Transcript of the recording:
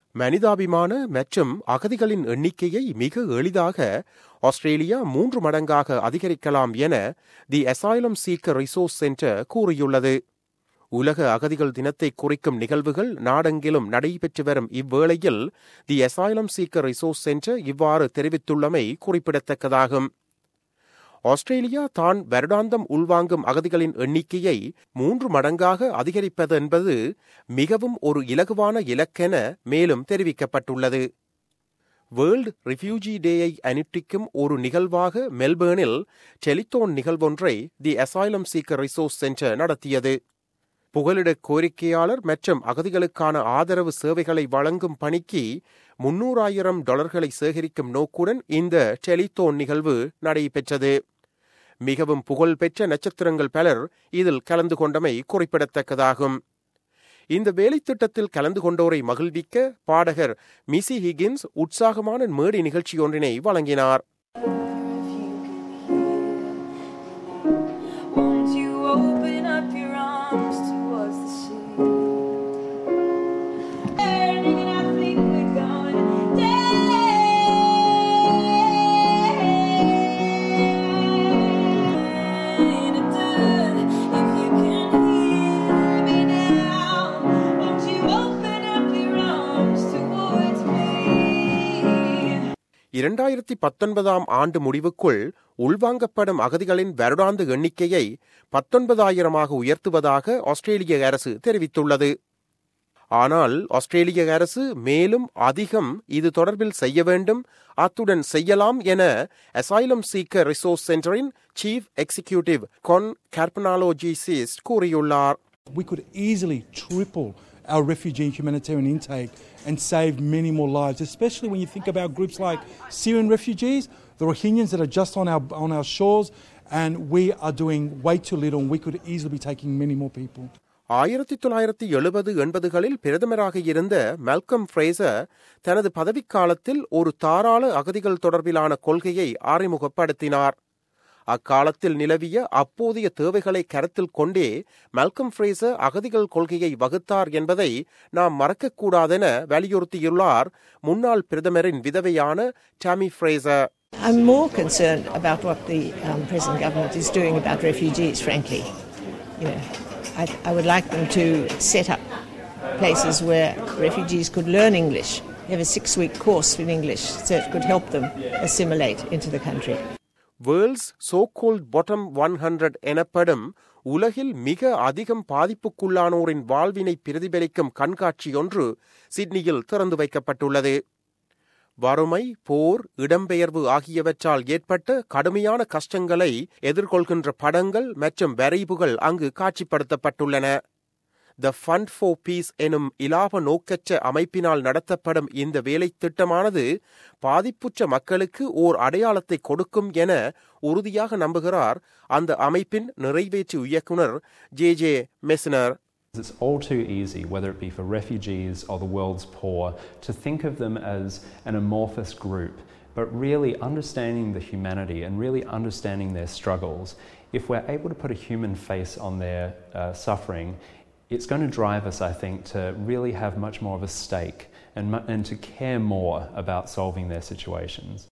மனிதாபிமான மற்றும் அகதிகளின் எண்ணிக்கையை மிக எளிதாக ஆஸ்திரேலியா மூன்று மடங்காக அதிகரிக்கலாம் என the asylum seeker resource centre கூறியுள்ளது உலக அகதிகள் தினத்தை குறிக்கும் நிகழ்வுகள் நாடெங்கிலும் நடைபெற்று வரும் இவ்வேளையில் the asylum seeker resource centre இவ்வாறு தெரிவித்துள்ளமை குறிப்பிடத்தக்கதாகும் ஆஸ்திரேலியா தான் வருடாந்தம் உள்வாங்கும் அகதிகளின் எண்ணிக்கையை மூன்று மடங்காக அதிகரிப்பது என்பது மிகவும் ஒரு இலகுவான இலக்கென மேலும் தெரிவிக்கப்பட்டுள்ளது வேர்ல்ட் ரிஃப்யூஜி டேயை அனுட்டிக்கும் ஒரு நிகழ்வாக மெல்பேர்னில் டெலித்தோன் நிகழ்வொன்றை the asylum seeker resource centre நடத்தியது புகலிட கோரிக்கையாளர் மற்றும் அகதிகளுக்கான ஆதரவு சேவைகளை வழங்கும் பணிக்கு முன்னூறாயிரம் டாலர்களை சேகரிக்கும் நோக்குடன் இந்த டெலித்தோன் நிகழ்வு நடைபெற்றது மிகவும் புகழ்பெற்ற நட்சத்திரங்கள் பலர் இதில் கலந்து கொண்டமை குறிப்பிடத்தக்கதாகும் இந்த வேலைத்திட்டத்தில் கலந்து கொண்டோரை மகிழ்விக்க பாடகர் மிசி ஹிகின்ஸ் உற்சாகமான மேடை நிகழ்ச்சி ஒன்றினை வழங்கினார் Won't you open up your arms towards the sea? Burning, I think we're going down. If you can hear me now, won't you open up your arms towards me? இரண்டாயிரத்தி பத்தொன்பதாம் ஆண்டு முடிவுக்குள் உள்வாங்கப்படும் அகதிகளின் வருடாந்த எண்ணிக்கையை பத்தொன்பதாயிரமாக உயர்த்துவதாக ஆஸ்திரேலிய அரசு தெரிவித்துள்ளது ஆனால் ஆஸ்திரேலிய அரசு மேலும் அதிகம் இது தொடர்பில் செய்ய வேண்டும் அத்துடன் செய்யலாம் என அசைலம் சீக்கர் ரிசோர்ஸ் சென்டரின் சீஃப் எக்ஸிகியூட்டிவ் கொன் கார்பனாலோஜிசிஸ் கூறியுள்ளார் We could easily triple our refugee humanitarian intake and save many more lives, especially when you think about groups like Syrian refugees, the Rohingyans that are just on our, on our shores, and we are doing way too little, and we could easily be taking many more people. ஆயிரத்தி தொள்ளாயிரத்தி எழுபது எண்பதுகளில் பிரதமராக இருந்த Malcolm Fraser தனது பதவிக்காலத்தில் ஒரு தாராள அகதிகள் தொடர்பிலான கொள்கையை அறிமுகப்படுத்தினார் அக்காலத்தில் நிலவிய அப்போதைய தேவைகளை கருத்தில் கொண்டே மல்கம் ஃப்ரேசர் அகதிகள் கொள்கையை வகுத்தார் என்பதை நாம் மறக்கக்கூடாதென வலியுறுத்தியுள்ளார் முன்னாள் பிரதமரின் விதவையான Tamie Fraser I'm more concerned about what the um, present government is doing about refugees, frankly. You know, I, I would like them to set up places where refugees could learn English, have a six week course in English so it could help them assimilate into the country. World's so-called bottom one hundred எனப்படும் உலகில் மிக அதிகம் பாதிப்புக்குள்ளானோரின் வாழ்வினை பிரதிபலிக்கும் கண்காட்சி ஒன்று சிட்னியில் திறந்து வைக்கப்பட்டுள்ளது வறுமை போர் இடம்பெயர்வு ஆகியவற்றால் ஏற்பட்ட கடுமையான கஷ்டங்களை எதிர்கொள்கின்ற படங்கள் மற்றும் வரைவுகள் அங்கு காட்சிப்படுத்தப்பட்டுள்ளன த ஃபண்ட் ஃபார் பீஸ் எனும் இலாப நோக்கற்ற அமைப்பினால் நடத்தப்படும் இந்த வேலை திட்டமானது பாதிப்புற்ற மக்களுக்கு ஓர் அடையாளத்தை கொடுக்கும் என உறுதியாக நம்புகிறார் அந்த அமைப்பின் நிறைவேற்று இயக்குனர் J J Messner It's all too easy, whether it be for refugees or the world's poor, to think of them as an amorphous group. But really understanding the humanity and really understanding their struggles, if we're able to put a human face on their uh, suffering, it's going to drive us, I think, to really have much more of a stake and, mu- and to care more about solving their situations.